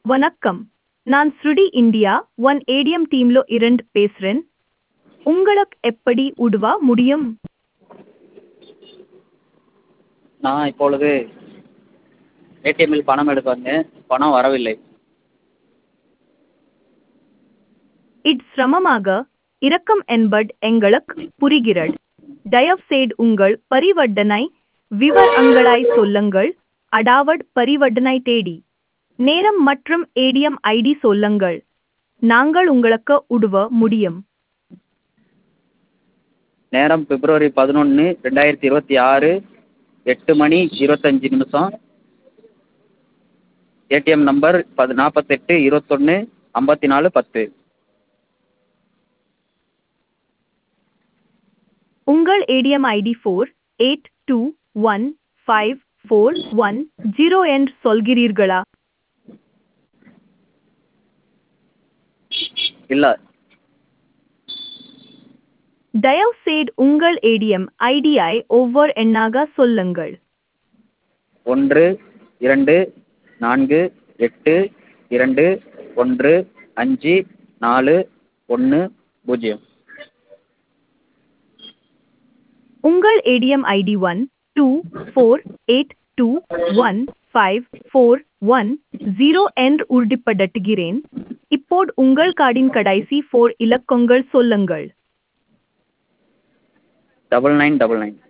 வணக்கம் நான் ஸ்ருடி இந்தியா ஒன் ஏடிஎம் டீம்ல இருந்து பேசுறேன் உங்களுக்கு எப்படி உதவ முடியும் நான் இப்பொழுது ஏடிஎம்மில் பணம் எடுக்க வந்தேன் பணம் வரவில்லை இது சிரமமாக இருக்கும் என்பது எங்களுக்கு புரிகிறது தயவுசெய்து உங்கள் பரிவர்த்தனை விவரங்களை சொல்லுங்கள் அதாவது பரிவர்த்தனை தேதி நேரம் மற்றும் ஏடிஎம் ஐடி சொல்லுங்கள் நாங்கள் உங்களுக்கு உதவ முடியும் நேரம் பிப்ரவரி பதினொன்று ரெண்டாயிரத்தி இருபத்தி ஆறு எட்டு மணி இருபத்தஞ்சி நிமிஷம் ஏடிஎம் நம்பர் பது நாற்பத்தெட்டு இருபத்தொன்று ஐம்பத்தி நாலு பத்து உங்கள் ATM ID four eight two one five four one zero என்று சொல்கிறீர்களா இல்லை தயவுசெய்து உங்கள் ஏடிஎம் ஐடியை ஒவ்வொரு எண்ணாக சொல்லுங்கள் ஒன்று இரண்டு நான்கு எட்டு இரண்டு ஒன்று அஞ்சு நாலு ஒன்று பூஜ்ஜியம் உங்கள் ATM ID one two four eight two one five four one zero என்று உறுதிப்படுத்துகிறேன் இப்போது உங்கள் கார்டின் கடைசி ஃபோர் இலக்கங்கள் சொல்லுங்கள் டபுள் நைன் டபுள் நைன்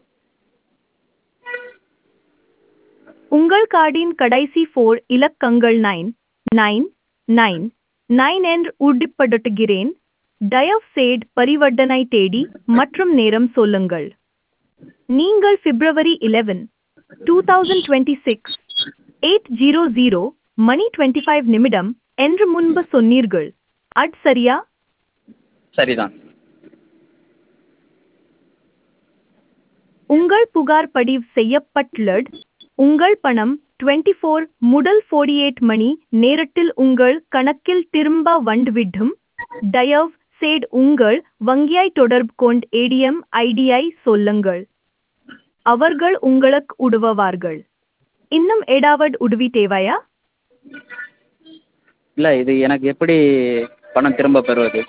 உங்கள் கார்டின் கடைசி ஃபோர் இலக்கங்கள் நைன் நைன் நைன் நைன் என்று உறுதிப்படுத்துகிறேன் தயவுசெய்து பரிவர்த்தனை தேதி மற்றும் நேரம் சொல்லுங்கள் நீங்கள் February eleven two thousand twenty six eight zero zero மணி டுவெண்ட்டி ஃபைவ் நிமிடம் என்று முன்பு சொன்னீர்கள் அது சரியா சரிதான் உங்கள் புகார் பதிவு செய்யப்பட்டுள்ளது உங்கள் பணம் டுவெண்ட்டி ஃபோர் முதல் ஃபோர்டி எயிட் மணி நேரத்தில் உங்கள் கணக்கில் திரும்ப வந்துவிடும் தயவு செய்து உங்கள் வங்கியை தொடர்பு கொண்டு ஏடிஎம் ஐடியை சொல்லுங்கள் அவர்கள் உங்களுக்கு உதவுவார்கள் இன்னும் ஏதாவது உதவி தேவையா இல்லை இது எனக்கு எப்படி பணம் திரும்ப பெறுவது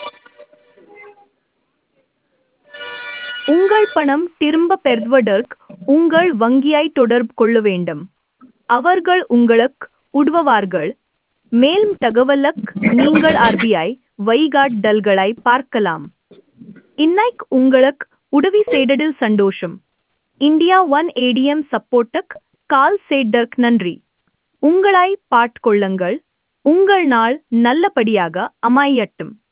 உங்கள் பணம் திரும்ப பெறுவதற்கு உங்கள் வங்கியை தொடர்பு கொள்ள வேண்டும் அவர்கள் உங்களுக்கு உதவுவார்கள் மேலும் தகவலுக்கு நீங்கள் ஆர்பிஐ வழிகாட்டுதல்களை பார்க்கலாம் இன்னைக்கு உங்களுக்கு உதவி செய்ததில் சந்தோஷம் இந்தியா ஒன் ஏடிஎம் சப்போர்ட்டுக்கு கால் செய்ததற்கு நன்றி உங்களை பார்த்துக்கொள்ளுங்கள் உங்கள் நாள் நல்லபடியாக அமையட்டும்